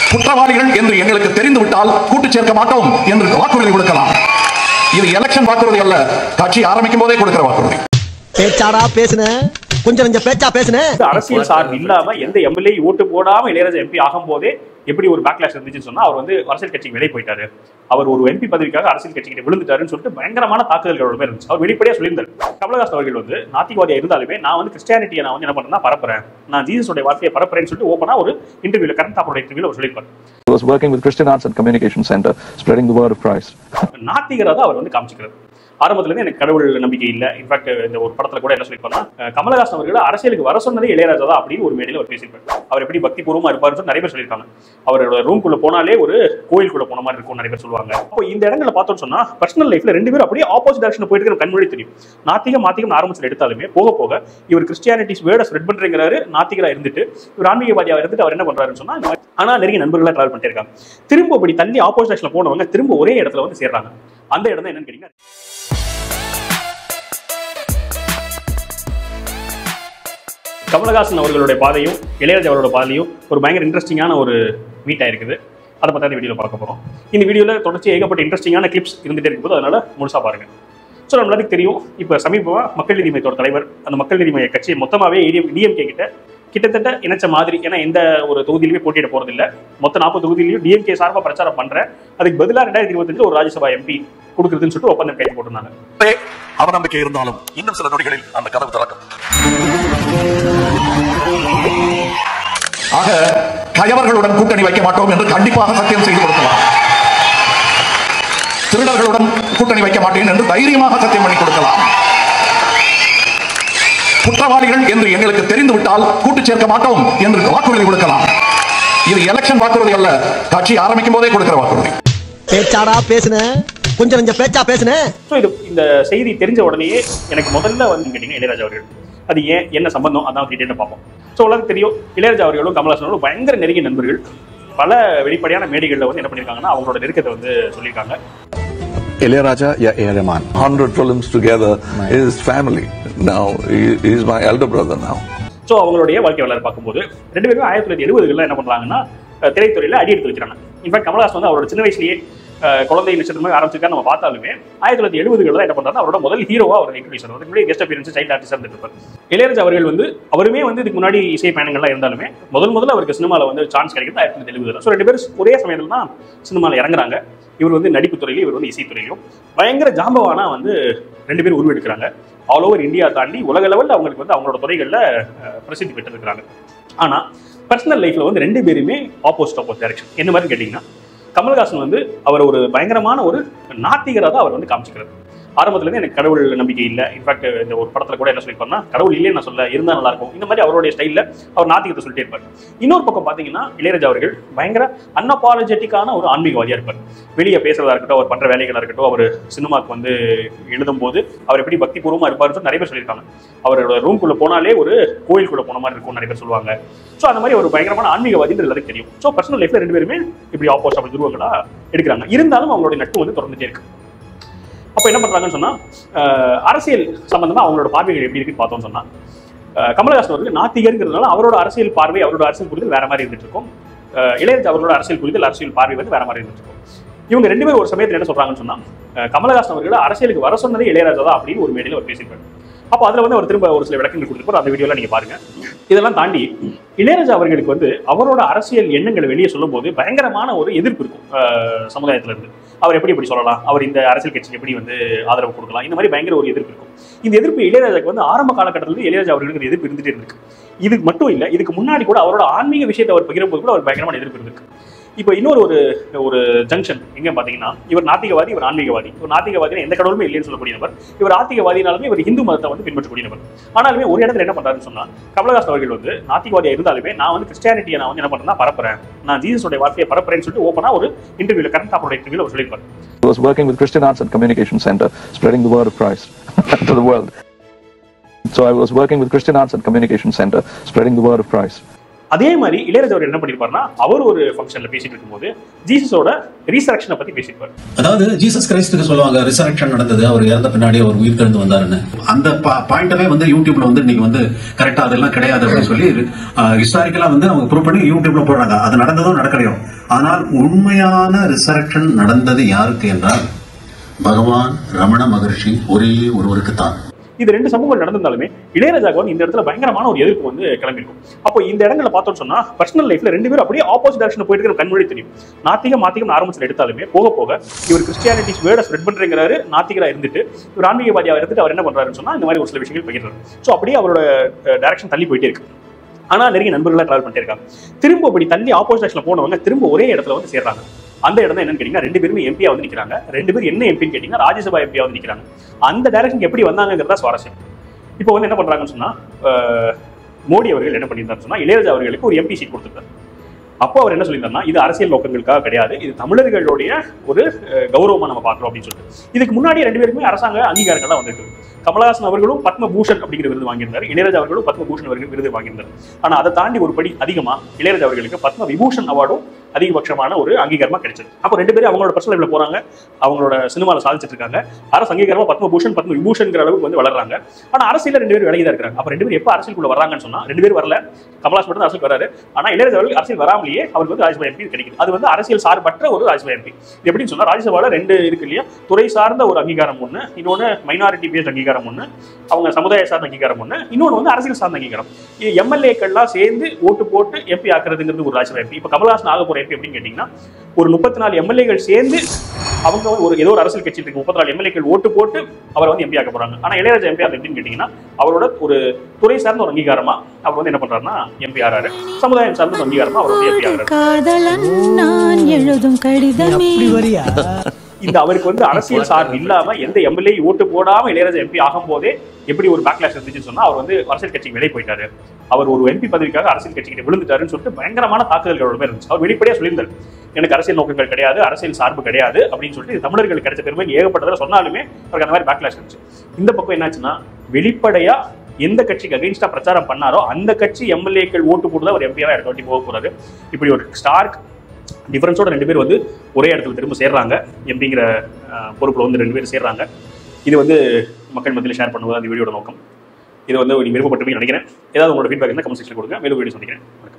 குற்றவாளிகள் என்று எங்களுக்கு தெரிந்துவிட்டால் கூட்டு சேர்க்க மாட்டோம் என்று வாக்குறுதி கொடுக்கலாம் இது எலெக்ஷன் வாக்குறுதி அல்ல கட்சி ஆரம்பிக்கும் போதே கொடுக்கிற வாக்குறுதி பேச்சாடா பேசுன கொஞ்சம் கொஞ்சம் பேச்சா பேசுன இந்த அரசியல் சார்பு இல்லாம எந்த எம்எல்ஏ ஓட்டு போடாம இளையராஜா எம்பி ஆகும் போதே எப்படி ஒரு பேக்லாஷ் இருந்துச்சுன்னு சொன்னா அவர் வந்து அரசியல் கட்சிக்கு வெளியே போயிட்டாரு அவர் ஒரு எம்பி பதவிக்காக அரசியல் கட்சிக்கிட்ட விழுந்துட்டாருன்னு சொல்லிட்டு பயங்கரமான தாக்குதல்களோட இருந்துச்சு அவர் வெளிப்படையா சொல்லியிருந்தார் கமலஹாசன் அவர்கள் வந்து நாத்திகவாதியா இருந்தாலுமே நான் வந்து கிறிஸ்டியானிட்டியை நான் வந்து என்ன பண்றேன்னா பரப்புறேன் நான் ஜீசஸோட வார்த்தையை பரப்புறேன்னு சொல்லிட்டு ஓப்பனா ஒரு இன்டர்வியூல கரண்ட் தாப்போட இன்டர்வியூல அவர் சொல்லியிருப்பார் He was working with Christian Arts and Communication Center, spreading the word of Christ. நாத்திகரை தான் அவர் வந்து காமிச்சிக்கிறார் ஆரம்பத்துல இருந்து எனக்கு கடவுள் நம்பிக்கை இல்ல இன்ஃபேக்ட் இந்த ஒரு படத்துல கூட என்ன சொல்லியிருப்பாருன்னா அஹ் கமலஹாசன் அவர்கள் அரசியலுக்கு வர சொன்னதே இளையராஜா தான் அப்படின்னு ஒரு மேடையில அவர் பேசியிருப்பார் அவர் எப்படி பக்தி பூர்வமா இருப்பாருன்னு சொல்லி நிறைய பேர் சொல்லியிருக்காங்க அவரோட ரூம்குள்ள போனாலே ஒரு கோயிலுக்குள்ள போன மாதிரி இருக்கும் நிறைய பேர் சொல்லுவாங்க அப்போ இந்த இடங்களை பார்த்தோம்னு சொன்னா பர்சனல் லைஃப்ல ரெண்டு பேரும் அப்படியே ஆப்போசிட் டைரக்ஷன் போயிட்டு இருக்கிற கண்மொழி தெரியும் நாத்திகம் நாத்திகம் ஆரம்பத்தில் எடுத்தாலுமே போக போக இவர் கிறிஸ்டியானிட்டிஸ் வேர்டை ஸ்ப்ரெட் பண்றேங்கிறாரு நாத்திகரா இருந்துட்டு இவர் ஆன்மீகவாதியா இருந்துட்டு அவர் என்ன பண்றாருன்னு சொன்னா இந்த மாதிரி ஆனா நெருங்கிய நண்பர்களா டிராவல் பண்ணிட்டு இருக்காங்க திரும்ப அப்படி தள்ளி ஆப்போசிட் டைரக்ஷன்ல போனவங்க திரும்ப ஒரே இடத்துல வந்து சேர்றாங்க அந்த இடம் தான் என்னன்னு கேட்டீங்கன்னா கமலஹாசன் அவர்களுடைய பாதையும் இளையராஜா அவரோட பாதையும் ஒரு பயங்கர இன்ட்ரெஸ்டிங்கான ஒரு மீட் ஆயிருக்குது அதை பற்றி அந்த வீடியோவில் பார்க்க போகிறோம் இந்த வீடியோவில் தொடர்ச்சி ஏகப்பட்ட இன்ட்ரெஸ்டிங்கான கிளிப்ஸ் இருந்துகிட்டே இருக்கும்போது அதனால முழுசாக பாருங்க ஸோ நம்ம எல்லாத்துக்கும் தெரியும் இப்போ சமீபமாக மக்கள் நீதி மையத்தோட தலைவர் அந்த மக்கள் நீதி மைய கட்சியை மொத்தமாகவே டிஎம்கே கிட்ட கிட்டத்தட்ட இணைச்ச மாதிரி ஏன்னா எந்த ஒரு தொகுதியிலுமே போட்டியிட போறது இல்ல மொத்த நாற்பது தொகுதியிலையும் டிஎம்கே சார்பாக பிரச்சாரம் பண்றேன் அதுக்கு பதிலாக ரெண்டாயிரத்தி இருபத்தஞ்சு ஒரு ராஜ்யசபா எம்பி கொடுக்குறதுன்னு சொல்லிட்டு ஒப்பந்தம் கைது போட்டிருந்தாங்க அவநம்பிக்கை இருந்தாலும் இன்னும் சில நொடிகளில் அந்த கதவு திறக்கும் ஆக கயவர்களுடன் கூட்டணி வைக்க மாட்டோம் என்று கண்டிப்பாக சத்தியம் செய்து கொடுக்கலாம் திருடர்களுடன் கூட்டணி வைக்க மாட்டேன் என்று தைரியமாக சத்தியம் பண்ணி கொடுக்கலாம் குற்றவாளிகள் என்று எங்களுக்கு தெரிந்துவிட்டால் கூட்டு சேர்க்க மாட்டோம் என்று வாக்குறுதி கொடுக்கலாம் இது எலெக்ஷன் வாக்குறுதி அல்ல கட்சி ஆரம்பிக்கும் போதே கொடுக்கிற வாக்குறுதி பேச்சாடா பேசுன கொஞ்சம் கொஞ்சம் பேச்சா பேசுன ஸோ இது இந்த செய்தி தெரிஞ்ச உடனேயே எனக்கு முதல்ல வந்து கேட்டீங்க இளையராஜா அவர்கள் அது ஏன் என்ன சம்பந்தம் அதான் டீட்டெயிலாக பார்ப்போம் ஸோ உலகம் தெரியும் இளையராஜா அவர்களும் கமலஹாசன் அவர்களும் பயங்கர நெருங்கிய நண்பர்கள் பல வெளிப்படையான மேடைகளில் வந்து என்ன பண்ணியிருக்காங்கன்னா அவங்களோட நெருக்கத்தை வந்து சொல்லியிருக்காங்க Ilayaraja, yeah, A. Rahman. 100 films together is family. Now, he, he's my elder brother now. So அவங்களுடைய வாழ்க்கை வரலாறு பார்க்கும்போது ரெண்டு பேரும் ஆயிரத்தி தொள்ளாயிரத்தி எழுபதுகளில் என்ன பண்ணுறாங்கன்னா அஹ், திரைத்துறையில அடி எடுத்து வைக்கிறாங்க இன்ஃபேக்ட் கமலஹாசன் வந்து அவரோட சின்ன வயசுலயே அஹ், குழந்தை நட்சத்திரமாக ஆரம்பிச்சிருக்காரு நம்ம பார்த்தாலுமே ஆயிரத்தி தொள்ளாயிரத்தி எழுபதுகளில் என்ன பண்ணுறாங்க அவரோட முதல் ஹீரோவா அவர் இன்ட்ரடியூஸ் ஆனார் அதுக்கு முன்னாடி கெஸ்ட் அப்பியரன்ஸ் சைல்ட் ஆர்டிஸ்ட் இருந்திருப்பார் இளையராஜா அவர்கள் வந்து அவருமே வந்து இதுக்கு முன்னாடி இசை பயணங்கள்லாம் இருந்தாலுமே முதல் முதல்ல அவருக்கு சினிமாவில் வந்து சான்ஸ் கிடைக்கிறது ஆயிரத்தி தொள்ளாயிரத்தி எழுபதுல ஸோ ரெண்டு பேரும் ஒரே சமயத்தில் தான் சினிமாவில் இறங்குறாங்க இவர் வந்து நடிப்பு துறையிலும் இவர் வந்து இசைத்துறையிலும் பயங்கர ஜாம்பவானா வந்து ரெண்டு பேரும் உருவெடுக்கிறாங்க ஆல் ஓவர் இந்தியா தாண்டி உலக லெவலில் அவங்களுக்கு வந்து அவங்களோட துறைகளில் அஹ், பிரசித்தி பெற்றிருக்கிறாங்க ஆனால் பர்சனல் லைஃப்பில் வந்து ரெண்டு பேருமே ஆப்போசிட் ஆப்போசிட் டைரக்ஷன் என்ன மாதிரி கேட்டிங்கன்னா கமல்ஹாசன் வந்து அவர் ஒரு பயங்கரமான ஒரு நாத்திகராக தான் அவர் வந்து காமிச்சிக்கிறார் ஆரம்பத்துலேருந்து எனக்கு கடவுள் நம்பிக்கை இல்லை இன்ஃபேக்ட் இந்த ஒரு படத்தில் கூட என்ன சொல்லியிருப்பாருன்னா கடவுள் இல்லைன்னு நான் சொல்ல இருந்தால் நல்லா இருக்கும் இந்த மாதிரி அவருடைய ஸ்டைலில் அவர் நாத்திகத்தை சொல்லிட்டே இருப்பார் இன்னொரு பக்கம் பார்த்தீங்கன்னா இளையராஜா அவர்கள் பயங்கர அன்அப்பாலஜெட்டிக்கான ஒரு ஆன்மீகவாதியாக இருப்பார் வெளியே பேசுறதா இருக்கட்டும் அவர் பண்ணுற வேலைகளாக இருக்கட்டும் அவர் சினிமாக்கு வந்து எழுதும்போது அவர் எப்படி பக்தி பூர்வமாக இருப்பாருன்னு சொல்லி நிறைய பேர் சொல்லியிருக்காங்க அவரோட ரூம்குள்ளே போனாலே ஒரு கோயிலுக்குள்ள போன மாதிரி இருக்கும் நிறைய பேர் சொல்லுவாங்க ஸோ அந்த மாதிரி ஒரு பயங்கரமான ஆன்மீகவாதின்னு எல்லாருக்கும் தெரியும் ஸோ பர்சனல் லைஃப்ல ரெண்டு பேருமே இப்படி ஆப்போசிட் அப்படி துருவங்களா எடுக்கிறாங்க இருந்தாலும் அவங்களுடைய நட்பு வந்து தொடர்ந்துட்டே இருக்கு அப்போ என்ன பண்றாங்கன்னு சொன்னா அஹ், அரசியல் சம்பந்தமா அவங்களோட பார்வைகள் எப்படி இருக்குன்னு பார்த்தோம்னு சொன்னா அஹ், கமலஹாசன் அவர்கள் நாத்திகருங்கிறதுனால அவரோட அரசியல் பார்வை அவரோட அரசியல் புரிதல் வேற மாதிரி இருந்துட்டு இருக்கும் அஹ், இளையராஜா அவர்களோட அரசியல் புரிதல் அரசியல் பார்வை வந்து வேற மாதிரி இருந்துட்டு இருக்கும் இவங்க ரெண்டு பேரும் ஒரு சமயத்தில் என்ன சொல்றாங்கன்னு சொன்னா அஹ், கமலஹாசன் அவர்கள் அரசியலுக்கு வர சொன்னதே இளையராஜா தான் அப்படின்னு ஒரு மேடையில் அவர் பேசியிருப்பாரு அப்போ அதில் வந்து அவர் திரும்ப ஒரு சில விளக்கங்கள் கொடுத்துருப்பார் அந்த வீடியோலாம் நீங்கள் பாருங்க இதெல்லாம் தாண்டி இளையராஜா அவர்களுக்கு வந்து அவரோட அரசியல் எண்ணங்களை வெளியே சொல்லும்போது பயங்கரமான ஒரு எதிர்ப்பு இருக்கும் அஹ், சமுதாயத்துல இருந்து அவர் எப்படி இப்படி சொல்லலாம் அவர் இந்த அரசியல் கட்சிக்கு எப்படி வந்து ஆதரவு கொடுக்கலாம் இந்த மாதிரி பயங்கர ஒரு எதிர்ப்பு இருக்கும் இந்த எதிர்ப்பு இளையராஜாக்கு வந்து ஆரம்ப காலகட்டத்திலிருந்து இளையராஜா அவர்களுக்கு ஒரு எதிர்ப்பு இருந்துட்டே இருக்கு இதுக்கு மட்டும் இல்லை இதுக்கு முன்னாடி கூட அவரோட ஆன்மீக விஷயத்தை அவர் பகிரும்போது கூட அவர் பயங்கரமான எதிர்ப்பு இருந்திருக்கு இப்போ இன்னொரு ஒரு ஒரு ஜங்ஷன் எங்க பாத்தீங்கன்னா இவர் நாத்திகவாதி இவர் ஆன்மீகவாதி இவர் நாத்திகவாதி எந்த கடவுளுமே இல்லைன்னு சொல்லக்கூடிய நபர் இவர் ஆத்திகவாதினாலுமே இவர் இந்து மதத்தை வந்து பின்பற்றக்கூடிய நபர் ஆனாலுமே ஒரு இடத்துல என்ன பண்றாருன்னு சொன்னா கமலஹாசன் அவர்கள் வந்து நாத்திகவாதியா இருந்தாலுமே நான் வந்து கிறிஸ்டியானிட்டியை நான் வந்து என்ன பண்றேன்னா பரப்புறேன் நான் ஜீசஸோட வார்த்தையை பரப்புறேன்னு சொல்லிட்டு ஓப்பனா ஒரு இன்டர்வியூல கரண்ட் தாப்போட இன்டர்வியூல அவர் சொல்லியிருப்பார் He was working with Christian Arts and Communication Center, spreading the word of Christ to the world. So I was working with Christian Arts and Communication Center, spreading the word of Christ. அதே மாதிரி இளையராஜா அவர் என்ன பண்ணிருப்பாருன்னா அவர் ஒரு ஃபங்க்ஷன்ல பேசிட்டு இருக்கும்போது ஜீசஸோட ரீசரக்ஷனை பத்தி பேசியிருப்பாரு அதாவது Jesus கிரைஸ்டுக்கு சொல்லுவாங்க ரிசரக்ஷன் நடந்தது அவர் இறந்த பின்னாடி அவர் உயிர் தெழுந்து வந்தாருன்னு அந்த பாயிண்டவே வந்து யூடியூப்ல வந்து நீங்க வந்து கரெக்டா அதெல்லாம் கிடையாது அப்படின்னு சொல்லி ஹிஸ்டாரிக்கலா வந்து அவங்க ப்ரூவ் பண்ணி யூடியூப்ல போடுறாங்க அது நடந்ததோ நடக்கலையோ ஆனால் உண்மையான ரிசரக்ஷன் நடந்தது யாருக்கு என்றால் பகவான் ரமண மகர்ஷி ஒரே ஒருவருக்கு தான் இது ரெண்டு சம்பவங்கள் நடந்திருந்தாலுமே இளையராஜாக்கு வந்து இந்த இடத்துல பயங்கரமான ஒரு எதிர்ப்பு வந்து கிளம்பிருக்கும் அப்போ இந்த இடங்களை பார்த்தோம்னு சொன்னா பர்சனல் லைஃப்ல ரெண்டு பேரும் அப்படியே ஆப்போசிட் டேரக்ஷன் போயிட்டு இருக்கிற கண்மொழி தெரியும் நாத்திகம் மாத்திகம் ஆரம்பிச்சு எடுத்தாலுமே போக போக இவர் கிறிஸ்டியானிட்டி வேர்டை ஸ்ப்ரெட் பண்றேங்கிறாரு நாத்திகரா இருந்துட்டு இவர் ஆன்மீகவாதியா இருந்துட்டு அவர் என்ன பண்றாருன்னு சொன்னா இந்த மாதிரி ஒரு சில விஷயங்கள் பகிர்றாரு ஸோ அப்படியே அவரோட டைரக்ஷன் தள்ளி போயிட்டே இருக்கு ஆனா நிறைய நண்பர்களா டிராவல் பண்ணிட்டே இருக்காங்க திரும்ப அப்படி தள்ளி ஆப்போசிட் டேரக்ஷன்ல போனவங்க திரும்ப ஒரே இடத்துல வந்து சேர்றாங்க அந்த இடம் தான் என்னன்னு கேட்டீங்கன்னா ரெண்டு பேருமே எம்பியா வந்து நிக்கிறாங்க ரெண்டு பேரும் என்ன எம்பின்னு கேட்டீங்கன்னா ராஜ்யசபா எம்பியா வந்து நிக்கிறாங்க அந்த டைரக்ஷன் எப்படி வந்தாங்கிறதா சுவாரஸ்யம் இப்போ வந்து என்ன பண்றாங்கன்னு சொன்னா அஹ், மோடி அவர்கள் என்ன பண்ணியிருந்தாருன்னு சொன்னா இளையராஜா அவர்களுக்கு ஒரு எம்பி சீட் கொடுத்துருக்காரு அப்போ அவர் என்ன சொல்லியிருந்தாருன்னா இது அரசியல் நோக்கங்களுக்காக கிடையாது இது தமிழர்களுடைய ஒரு அஹ், கௌரவமா நம்ம பார்க்கிறோம் அப்படின்னு சொல்லிட்டு இதுக்கு முன்னாடி ரெண்டு பேருக்குமே அரசாங்க அங்கீகாரங்கள் தான் வந்திருக்கு கமலஹாசன் அவர்களும் பத்மபூஷன் அப்படிங்கிற விருது வாங்கியிருந்தார் இளையராஜா அவர்களும் பத்மபூஷன் அவர்கள் விருது வாங்கியிருந்தார் ஆனா அதை தாண்டி ஒரு படி அதிகமா இளையராஜா அவர்களுக்கு பத்ம விபூஷன் அவார்டும் அதிகபட்சமான ஒரு அங்கீகாரமா கிடைச்சது அப்போ ரெண்டு பேரும் அவங்களோட பர்சனல் லைஃப்ல போறாங்க அவங்களோட சினிமாவில் சாதிச்சிட்டு இருக்காங்க அரசு அங்கீகாரமா பத்மபூஷன் பத்ம விபூஷன்ங்கிற அளவுக்கு வந்து வளர்றாங்க ஆனா அரசியல ரெண்டு பேரும் விலகி தான் இருக்காங்க அப்ப ரெண்டு பேரும் எப்ப அரசியலுக்குள்ள வராங்கன்னு சொன்னா ரெண்டு பேரும் வரல கமலாஸ் மட்டும் தான் அரசியல் வராரு ஆனா இளையராஜா அவர்கள் அரசியல் வராமலேயே அவருக்கு வந்து ராஜ்யசபா எம்பி கிடைக்குது அது வந்து அரசியல் சார்பற்ற ஒரு ராஜ்யசபா எம்பி இது எப்படின்னு சொன்னா ராஜ்யசபால ரெண்டு இருக்கு இல்லையா துறை சார்ந்த ஒரு அங்கீகாரம் ஒண்ணு இன்னொன்னு மைனாரிட்டி பேஸ்ட் அங்கீகாரம் ஒண்ணு அவங்க சமுதாய சார்ந்த அங்கீகாரம் ஒண்ணு இன்னொன்னு வந்து அரசியல் சார்ந்த அங்கீகாரம் இது எம்எல்ஏக்கள்லாம் சேர்ந்து ஓட்டு போட்டு எம்பி ஆக்குறதுங்கிறது ஒரு ராஜ்யசபா எம்பி இப்ப கமலஹாசன் ஆக போற எம்பி அப்படின்னு கேட்டீங்கன்னா ஒரு முப்பத்தி நாலு எம்எல்ஏகள் சேர்ந்து அவங்க வந்து ஒரு ஏதோ ஒரு அரசியல் கட்சியில் இருக்கு முப்பத்தி நாலு எம்எல்ஏக்கள் ஓட்டு போட்டு அவரை வந்து எம்பி ஆக்க போறாங்க ஆனா இளையராஜா எம்பி அது எப்படின்னு கேட்டீங்கன்னா அவரோட ஒரு துறை சார்ந்த ஒரு அங்கீகாரமா அவர் வந்து என்ன பண்றாருன்னா எம்பி ஆறாரு சமுதாயம் சார்ந்த ஒரு அங்கீகாரமா அவர் வந்து எம்பி ஆகிறாரு காதலன் நான் எழுதும் கடிதமே வரியா இந்த அவருக்கு வந்து அரசியல் சார்பு இல்லாம எந்த எம்எல்ஏ ஓட்டு போடாம இளையராஜா எம்பி ஆகும் போதே எப்படி ஒரு பேக்லாஷ் இருந்துச்சுன்னு சொன்னா அவர் வந்து அரசியல் கட்சிக்கு வெளியே போயிட்டாரு அவர் ஒரு எம்பி பதவிக்காக அரசியல் கட்சிக்கிட்ட விழுந்துட்டாருன்னு சொல்லிட்டு பயங்கரமான தாக்குதல்களோட இருந்துச்சு அவர் வெளிப்படையா சொல்லியிருந்தாரு எனக்கு அரசியல் நோக்கங்கள் கிடையாது அரசியல் சார்பு கிடையாது அப்படின்னு சொல்லிட்டு இது தமிழர்களுக்கு கிடைச்ச பெருமை ஏகப்பட்டதில் சொன்னாலுமே அவருக்கு அந்த மாதிரி பேக்லாஷ் இருந்துச்சு இந்த பக்கம் என்னாச்சுன்னா வெளிப்படையா எந்த கட்சிக்கு அகைன்ஸ்டா பிரச்சாரம் பண்ணாரோ அந்த கட்சி எம்எல்ஏக்கள் ஓட்டு போட்டு தான் அவர் எம்பியாக இடத்த வாட்டி போக போறாரு இப்படி ஒரு ஸ்டார்க் டிஃபரன்ஸோட ரெண்டு பேர் வந்து ஒரே இடத்துல திரும்ப சேர்றாங்க எம்பிங்கிற அஹ், பொறுப்புல வந்து ரெண்டு பேர் சேர்றாங்க இது வந்து மக்கள் மத்தியில் ஷேர் பண்ணுவது அந்த வீடியோட நோக்கம் இது வந்து நீங்க விருப்பப்பட்டிருப்பீங்கன்னு நினைக்கிறேன் ஏதாவது உங்களோட ஃபீட்பேக் இருந்தால் கமெண்ட் செக்ஷன் கொடுங்க மேலும் வீடியோ சந்திக்கிறேன் வணக்கம்